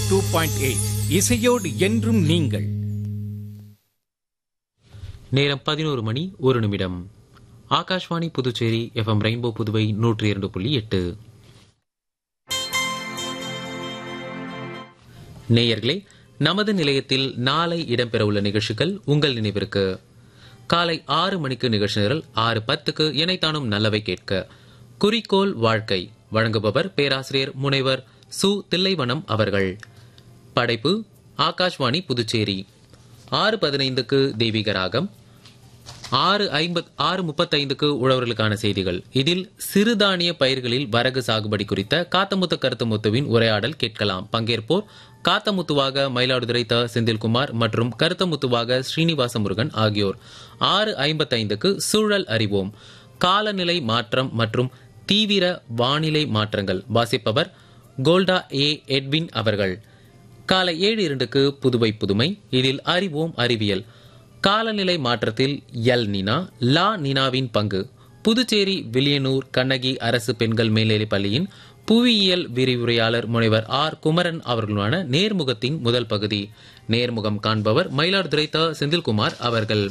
two point eight இசையோடு என்றும் நீங்கள் நேரம் பதினோரு மணி ஒரு நிமிடம் ஆகாஷ்வாணி புதுச்சேரி எஃப்எம் ரெயின்போ புதுவை நூற்றி இரண்டு புள்ளி எட்டு நேயர்களே நமது நிலையத்தில் நாளை இடம்பெறவுள்ள நிகழ்ச்சிகள் உங்கள் நினைவிற்கு காலை ஆறு மணிக்கு நிகழ்ச்சி நிரல் ஆறு பத்துக்கு இணைத்தானும் நல்லவை கேட்க குறிக்கோள் வாழ்க்கை வழங்குபவர் பேராசிரியர் முனைவர் சு தில்லைவனம் அவர்கள் படைப்பு ஆகாஷ்வாணி புதுச்சேரி ஆறு பதினைந்துக்கு தெய்வீக ராகம் ஆறு ஐம்பத் ஆறு முப்பத்தைந்துக்கு உழவர்களுக்கான செய்திகள் இதில் சிறுதானிய பயிர்களில் வரகு சாகுபடி குறித்த காத்தமுத்து கருத்தமுத்துவின் உரையாடல் கேட்கலாம் பங்கேற்போர் காத்தமுத்துவாக மயிலாடுதுறை த செந்தில்குமார் மற்றும் கருத்தமுத்துவாக ஸ்ரீனிவாச முருகன் ஆகியோர் ஆறு ஐம்பத்தைந்துக்கு சூழல் அறிவோம் காலநிலை மாற்றம் மற்றும் தீவிர வானிலை மாற்றங்கள் வாசிப்பவர் கோல்டா ஏ எட்வின் அவர்கள் காலை ஏழு இரண்டுக்கு புதுவை புதுமை இதில் அறிவோம் அறிவியல் காலநிலை மாற்றத்தில் எல் நினா லா நினாவின் பங்கு புதுச்சேரி வில்லியனூர் கண்ணகி அரசு பெண்கள் மேல்நிலைப் பள்ளியின் புவியியல் விரிவுரையாளர் முனைவர் ஆர் குமரன் அவர்களுடனான நேர்முகத்தின் முதல் பகுதி நேர்முகம் காண்பவர் மயிலாடுதுறை த செந்தில்குமார் அவர்கள்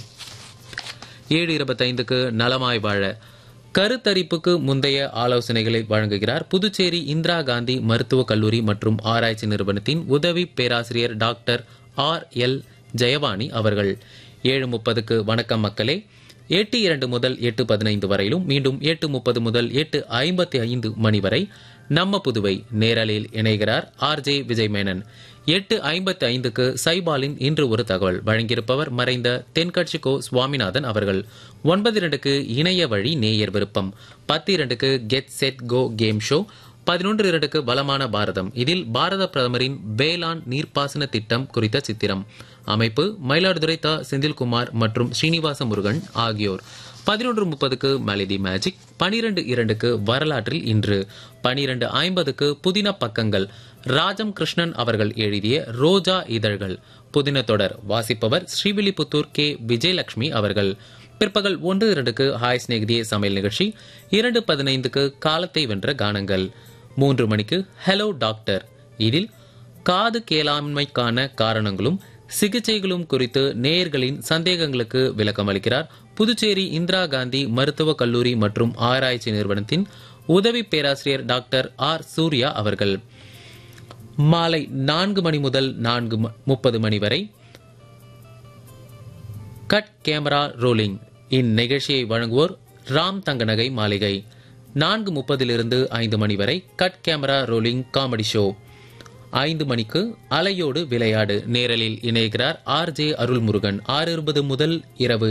ஏழு இருபத்தைந்துக்கு நலமாய் வாழ கருத்தரிப்புக்கு முந்தைய ஆலோசனைகளை வழங்குகிறார் புதுச்சேரி இந்திரா காந்தி மருத்துவக் கல்லூரி மற்றும் ஆராய்ச்சி நிறுவனத்தின் உதவி பேராசிரியர் டாக்டர் ஆர் எல் ஜெயவாணி அவர்கள் ஏழு முப்பதுக்கு வணக்கம் மக்களே எட்டு இரண்டு முதல் எட்டு பதினைந்து வரையிலும் மீண்டும் எட்டு முப்பது முதல் எட்டு ஐம்பத்தி ஐந்து மணி வரை நம்ம புதுவை நேரலில் இணைகிறார் ஆர் ஜே விஜய் மேனன் எட்டு ஐம்பத்தி ஐந்துக்கு சைபாலின் இன்று ஒரு தகவல் வழங்கியிருப்பவர் மறைந்த தென்கட்சி கோ சுவாமிநாதன் அவர்கள் ஒன்பது இரண்டுக்கு இணைய வழி நேயர் விருப்பம் பத்து இரண்டுக்கு get set go game show பதினொன்று இரண்டுக்கு பலமான பாரதம் இதில் பாரத பிரதமரின் வேளாண் நீர்ப்பாசன திட்டம் குறித்த சித்திரம் அமைப்பு மயிலாடுதுறை த செந்தில்குமார் மற்றும் ஸ்ரீனிவாச முருகன் ஆகியோர் பதினொன்று முப்பதுக்கு மெலடி மேஜிக் பனிரெண்டு இரண்டுக்கு வரலாற்றில் இன்று பனிரெண்டு ஐம்பதுக்கு புதின பக்கங்கள் ராஜம் கிருஷ்ணன் அவர்கள் எழுதிய ரோஜா இதழ்கள் புதின தொடர் வாசிப்பவர் ஸ்ரீவில்லிபுத்தூர் கே விஜயலட்சுமி அவர்கள் பிற்பகல் ஒன்று இரண்டுக்கு ஹாய் ஸ்நேகிதியே சமையல் நிகழ்ச்சி இரண்டு பதினைந்துக்கு காலத்தை வென்ற கானங்கள் மூன்று மணிக்கு ஹலோ டாக்டர் இதில் காது கேளாண்மைக்கான காரணங்களும் சிகிச்சைகளும் குறித்து நேயர்களின் சந்தேகங்களுக்கு விளக்கம் அளிக்கிறார் புதுச்சேரி இந்திரா காந்தி மருத்துவக் கல்லூரி மற்றும் ஆராய்ச்சி நிறுவனத்தின் உதவி பேராசிரியர் டாக்டர் ஆர் சூர்யா அவர்கள் மாலை நான்கு மணி முதல் நான்கு முப்பது மணி வரை கட் கேமரா ரோலிங் இந்நிகழ்ச்சியை வழங்குவோர் ராம் தங்கநகை மாளிகை நான்கு முப்பதிலிருந்து ஐந்து மணி வரை cut camera rolling comedy show ஐந்து மணிக்கு அலையோடு விளையாடு நேரலில் இணைகிறார் ஆர் ஜே அருள்முருகன் ஆறு இருபது முதல் இரவு